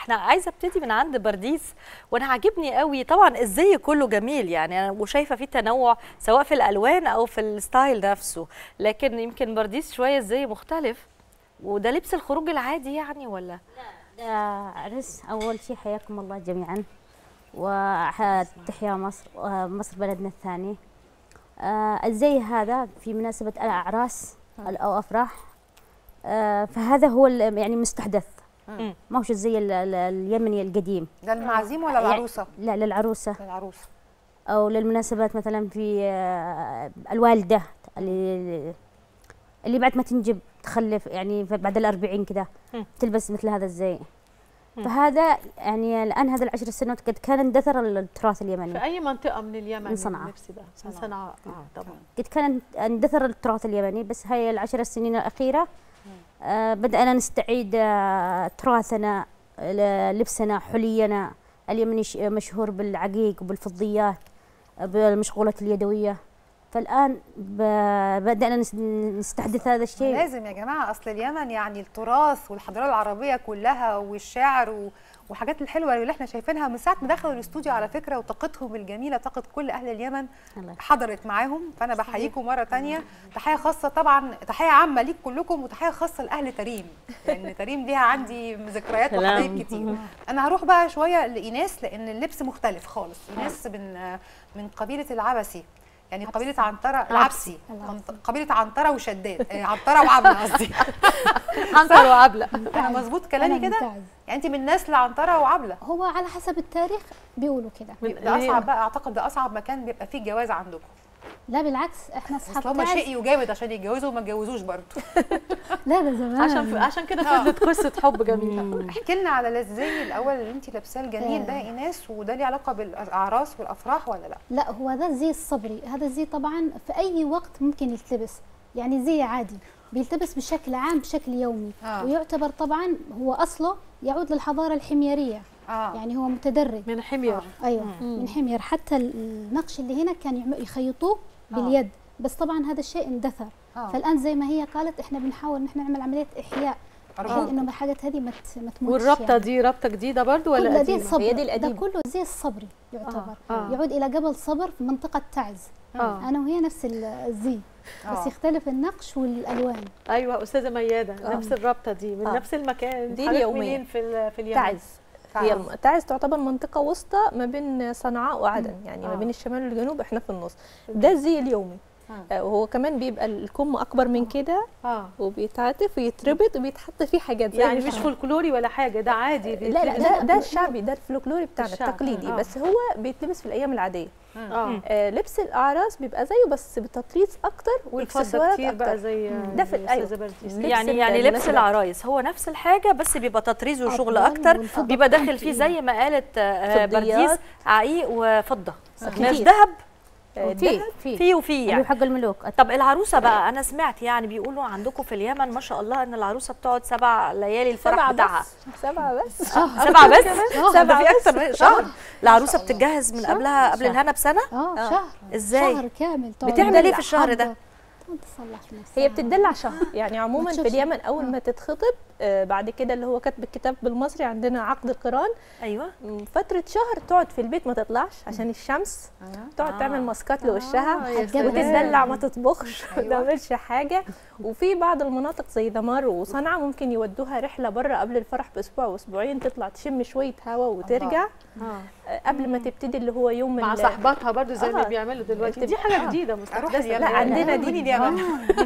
احنا عايزه ابتدي من عند برديس وانا عاجبني قوي طبعا الزي كله جميل يعني انا وشايفه فيه تنوع سواء في الالوان او في الستايل نفسه لكن يمكن برديس شويه الزي مختلف وده لبس الخروج العادي يعني ولا ده عرس أول شيء حياكم الله جميعا وتحيا مصر ومصر بلدنا الثاني آه، الزي هذا في مناسبة الأعراس أو أفراح آه، فهذا هو ال- يعني مستحدث مم. ما هوش الزي ال- ال- اليمني القديم ده المعازيم ولا يعني- العروسه لا للعروسة العروسه أو للمناسبات مثلا في آه، الوالدة اللي اللي بعد ما تنجب تخلف يعني بعد الأربعين كذا مم. تلبس مثل هذا الزي مم. فهذا يعني الآن هذا العشر سنوات قد كان اندثر التراث في اليمني اي منطقه من اليمن من صنعاء. اللبس ده من صنعاء اه طبعا قد كان اندثر التراث اليمني بس هاي العشر سنين الأخيرة آه بدأنا نستعيد آه تراثنا ل- لبسنا حلينا اليمني ش- مشهور بالعقيق وبالفضيات آه، بالمشغولات اليدوية فالآن ب- بدأنا نس- نستحدث هذا الشيء لازم يا جماعه اصل اليمن يعني التراث والحضاره العربيه كلها والشعر و... والحاجات الحلوه اللي احنا شايفينها من ساعه ما دخلوا الاستوديو على فكره وطاقتهم الجميله طاقه كل اهل اليمن الله يخليك. حضرت معاهم فانا بحييكم مره تانية تحيه خاصه طبعا تحيه عامه ليك كلكم وتحيه خاصه لاهل تريم لان تريم ليها عندي ذكريات سلام. وحبايب كتير انا هروح بقى شويه لايناس لان اللبس مختلف خالص ايناس من من قبيله العبسي يعني قبيله عنتره العبسي منط- قبيله عنتره وشداد آه، عنتره وعبله قصدي عنتر وعبله انا مظبوط كلامي أنا كده ممتاز. يعني انت من نسل عنتره وعبله هو على حسب التاريخ بيقولوا كده ده اصعب بقى اعتقد ده اصعب مكان بيبقى فيه الجواز عندكم لا بالعكس احنا اصل اصحاب هم تعز شقي وجامد عشان يتجوزوا وما اتجوزوش برضه لا ده زمان عشان عشان كده فضلت قصه حب جميله احكي لنا على الزي الاول اللي انت لابساه الجميل ده آه. ايناس وده ليه علاقه بالاعراس والافراح ولا لا؟ لا هو ده الزي الصبري هذا الزي طبعا في اي وقت ممكن يلتبس يعني زي عادي بيلتبس بشكل عام بشكل يومي آه. ويعتبر طبعا هو اصله يعود للحضاره الحميريه اه يعني هو متدرج من حمير ايوه من حمير حتى النقش اللي هنا كان يعم- يخيطوه باليد بس طبعا هذا الشيء اندثر آه. فالان زي ما هي قالت احنا بنحاول ان احنا نعمل عمليه احياء بحيث أرجوك. انه الحاجات هذه ما ت- ما تموتش والربطه يعني. دي ربطه جديده برضو ولا كله دي قديمه الصبر هي دي ده القديمة. كله زي الصبري يعتبر آه، آه. يعود الى قبل صبر في منطقه تعز اه انا وهي نفس ال- الزي آه. بس يختلف النقش والالوان ايوه استاذه مياده نفس الربطه دي من آه. نفس المكان دي حضرتك اليومية. منين في ال- في اليمن تعز هي تعز. الم- تعز تعتبر منطقة وسطى ما بين صنعاء وعدن يعني آه. ما بين الشمال والجنوب احنا في النص ده الزي اليومي آه، وهو كمان بيبقى الكم اكبر من كده اه وبيتعطف ويتربط وبيتحط فيه حاجات زي يعني مش مش فولكلوري ولا حاجه ده عادي لا لا بيتلبس. ده ده الشعبي ده الفلكلوري بتاعنا الشعبي. التقليدي آه. بس هو بيتلبس في الايام العاديه اه آه لبس الاعراس بيبقى زيه بس بتطريز اكتر والفضه واكسسوارات كتير بقى اكتر زي ده في- زي أيوة. أستاذة برديس. لبس يعني يعني لبس المناسبات. العرايس هو نفس الحاجه بس بيبقى تطريز وشغل أطول اكتر والفضة بيبقى داخل بتاعته فيه تقيلة. زي ما قالت آه، فضيات. برديس عقيق وفضه مش كتير. ذهب آه، في ده في فيه وفيه اللي هو يعني حق الملوك طب العروسه بقى انا سمعت يعني بيقولوا عندكم في اليمن ما شاء الله ان العروسه بتقعد سبع ليالي الفرح سبعة بتاعها بس سبعة بس سبعه بس ده سبعة في بس. اكتر من شهر العروسه بتتجهز من قبلها قبل الهنا بسنه اه شهر ازاي شهر كامل تقعد بتعمل ايه في تدلع الشهر ده حضر. تقعد تصلح في نفسها هي بتدلع شهر يعني عموما في بتشوفش. اليمن اول ما تتخطب آه، بعد كده اللي هو كتب الكتاب بالمصري عندنا عقد القران ايوه م، فتره شهر تقعد في البيت ما تطلعش عشان الشمس تقعد آه. تعمل ماسكات لوشها يا هتجوز. وتتدلع ما تطبخش ما أيوة. تعملش حاجه وفي بعض المناطق زي دمار وصنعاء ممكن يودوها رحله بره قبل الفرح باسبوع واسبوعين تطلع تشم شويه هوا وترجع آه. آه، قبل ما تبتدي اللي هو يوم مع ال- صاحباتها برضو زي ما آه. بيعملوا دلوقتي بتبقى- دي حاجه آه. جديده اروح مستحدثه اليمن لا، عندنا دي. ودوني اليمن